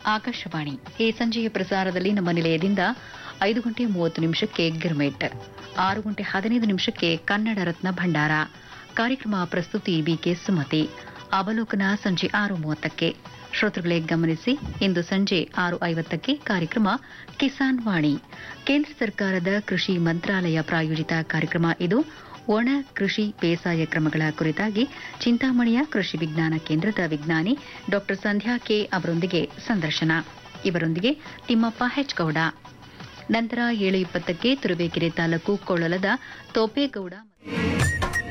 ಆಕಾಶವಾಣಿ ಈ ಸಂಜೆಯ ಪ್ರಸಾರದಲ್ಲಿ ನಮ್ಮ ನಿಲಯದಿಂದ ಐದು ಗಂಟೆ ಮೂವತ್ತು ನಿಮಿಷಕ್ಕೆ ಗಿರ್ಮೆಟ್ ಆರು ಗಂಟೆ ಹದಿನೈದು ನಿಮಿಷಕ್ಕೆ ಕನ್ನಡ ರತ್ನ ಭಂಡಾರ ಕಾರ್ಯಕ್ರಮ ಪ್ರಸ್ತುತಿ ಬಿಕೆ ಸುಮತಿ ಅವಲೋಕನ ಸಂಜೆ ಆರು ಮೂವತ್ತಕ್ಕೆ ಶ್ರೋತೃಗಳೇ ಗಮನಿಸಿ ಇಂದು ಸಂಜೆ ಆರು ಐವತ್ತಕ್ಕೆ ಕಾರ್ಯಕ್ರಮ ಕಿಸಾನ್ ವಾಣಿ ಕೇಂದ್ರ ಸರ್ಕಾರದ ಕೃಷಿ ಮಂತ್ರಾಲಯ ಪ್ರಾಯೋಜಿತ ಕಾರ್ಯಕ್ರಮ ಇದು ಒಣ ಕೃಷಿ ಬೇಸಾಯ ಕ್ರಮಗಳ ಕುರಿತಾಗಿ ಚಿಂತಾಮಣಿಯ ಕೃಷಿ ವಿಜ್ಞಾನ ಕೇಂದ್ರದ ವಿಜ್ಞಾನಿ ಡಾ ಸಂಧ್ಯಾ ಕೆ ಅವರೊಂದಿಗೆ ಸಂದರ್ಶನ ಇವರೊಂದಿಗೆ ತಿಮ್ಮಪ್ಪ ಹೆಚ್ಗೌಡ ನಂತರ ಏಳು ಇಪ್ಪತ್ತಕ್ಕೆ ತುರುವೇಕೆರೆ ತಾಲೂಕು ಕೊಳ್ಳಲದ ತೋಪೇಗೌಡ